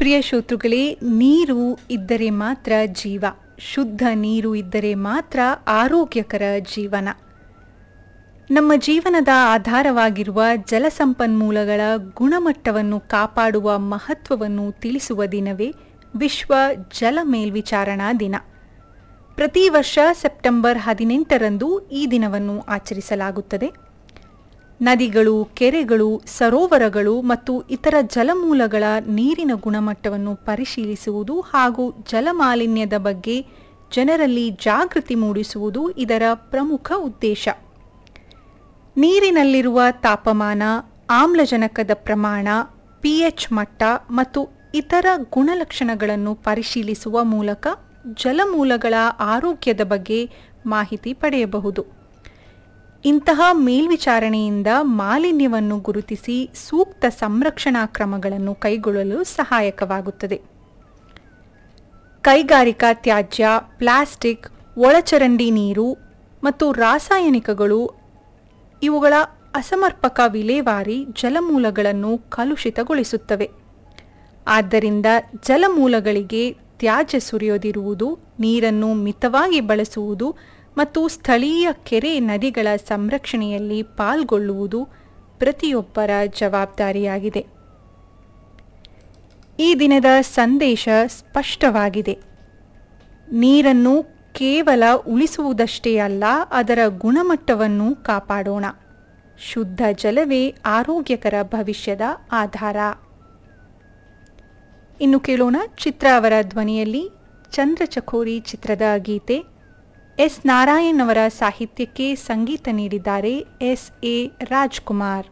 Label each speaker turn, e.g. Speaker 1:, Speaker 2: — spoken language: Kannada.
Speaker 1: ಪ್ರಿಯ ಶ್ರೋತೃಗಳೇ ನೀರು ಇದ್ದರೆ ಮಾತ್ರ ಜೀವ ಶುದ್ಧ ನೀರು ಇದ್ದರೆ ಮಾತ್ರ ಆರೋಗ್ಯಕರ ಜೀವನ ನಮ್ಮ ಜೀವನದ ಆಧಾರವಾಗಿರುವ ಜಲಸಂಪನ್ಮೂಲಗಳ ಗುಣಮಟ್ಟವನ್ನು ಕಾಪಾಡುವ ಮಹತ್ವವನ್ನು ತಿಳಿಸುವ ದಿನವೇ ವಿಶ್ವ ಜಲ ಮೇಲ್ವಿಚಾರಣಾ ದಿನ ಪ್ರತಿ ವರ್ಷ ಸೆಪ್ಟೆಂಬರ್ ಹದಿನೆಂಟರಂದು ಈ ದಿನವನ್ನು ಆಚರಿಸಲಾಗುತ್ತದೆ ನದಿಗಳು ಕೆರೆಗಳು ಸರೋವರಗಳು ಮತ್ತು ಇತರ ಜಲಮೂಲಗಳ ನೀರಿನ ಗುಣಮಟ್ಟವನ್ನು ಪರಿಶೀಲಿಸುವುದು ಹಾಗೂ ಜಲಮಾಲಿನ್ಯದ ಬಗ್ಗೆ ಜನರಲ್ಲಿ ಜಾಗೃತಿ ಮೂಡಿಸುವುದು ಇದರ ಪ್ರಮುಖ ಉದ್ದೇಶ ನೀರಿನಲ್ಲಿರುವ ತಾಪಮಾನ ಆಮ್ಲಜನಕದ ಪ್ರಮಾಣ ಪಿಎಚ್ ಮಟ್ಟ ಮತ್ತು ಇತರ ಗುಣಲಕ್ಷಣಗಳನ್ನು ಪರಿಶೀಲಿಸುವ ಮೂಲಕ ಜಲಮೂಲಗಳ ಆರೋಗ್ಯದ ಬಗ್ಗೆ ಮಾಹಿತಿ ಪಡೆಯಬಹುದು ಇಂತಹ ಮೇಲ್ವಿಚಾರಣೆಯಿಂದ ಮಾಲಿನ್ಯವನ್ನು ಗುರುತಿಸಿ ಸೂಕ್ತ ಸಂರಕ್ಷಣಾ ಕ್ರಮಗಳನ್ನು ಕೈಗೊಳ್ಳಲು ಸಹಾಯಕವಾಗುತ್ತದೆ ಕೈಗಾರಿಕಾ ತ್ಯಾಜ್ಯ ಪ್ಲಾಸ್ಟಿಕ್ ಒಳಚರಂಡಿ ನೀರು ಮತ್ತು ರಾಸಾಯನಿಕಗಳು ಇವುಗಳ ಅಸಮರ್ಪಕ ವಿಲೇವಾರಿ ಜಲಮೂಲಗಳನ್ನು ಕಲುಷಿತಗೊಳಿಸುತ್ತವೆ ಆದ್ದರಿಂದ ಜಲಮೂಲಗಳಿಗೆ ತ್ಯಾಜ್ಯ ಸುರಿಯದಿರುವುದು ನೀರನ್ನು ಮಿತವಾಗಿ ಬಳಸುವುದು ಮತ್ತು ಸ್ಥಳೀಯ ಕೆರೆ ನದಿಗಳ ಸಂರಕ್ಷಣೆಯಲ್ಲಿ ಪಾಲ್ಗೊಳ್ಳುವುದು ಪ್ರತಿಯೊಬ್ಬರ ಜವಾಬ್ದಾರಿಯಾಗಿದೆ ಈ ದಿನದ ಸಂದೇಶ ಸ್ಪಷ್ಟವಾಗಿದೆ ನೀರನ್ನು ಕೇವಲ ಉಳಿಸುವುದಷ್ಟೇ ಅಲ್ಲ ಅದರ ಗುಣಮಟ್ಟವನ್ನು ಕಾಪಾಡೋಣ ಶುದ್ಧ ಜಲವೇ ಆರೋಗ್ಯಕರ ಭವಿಷ್ಯದ ಆಧಾರ ಇನ್ನು ಕೇಳೋಣ ಚಿತ್ರ ಅವರ ಧ್ವನಿಯಲ್ಲಿ ಚಂದ್ರಚಕೋರಿ ಚಿತ್ರದ ಗೀತೆ ಎಸ್ ನಾರಾಯಣ್ ಅವರ ಸಾಹಿತ್ಯಕ್ಕೆ ಸಂಗೀತ ನೀಡಿದ್ದಾರೆ ಎಸ್ ಎ ರಾಜ್ಕುಮಾರ್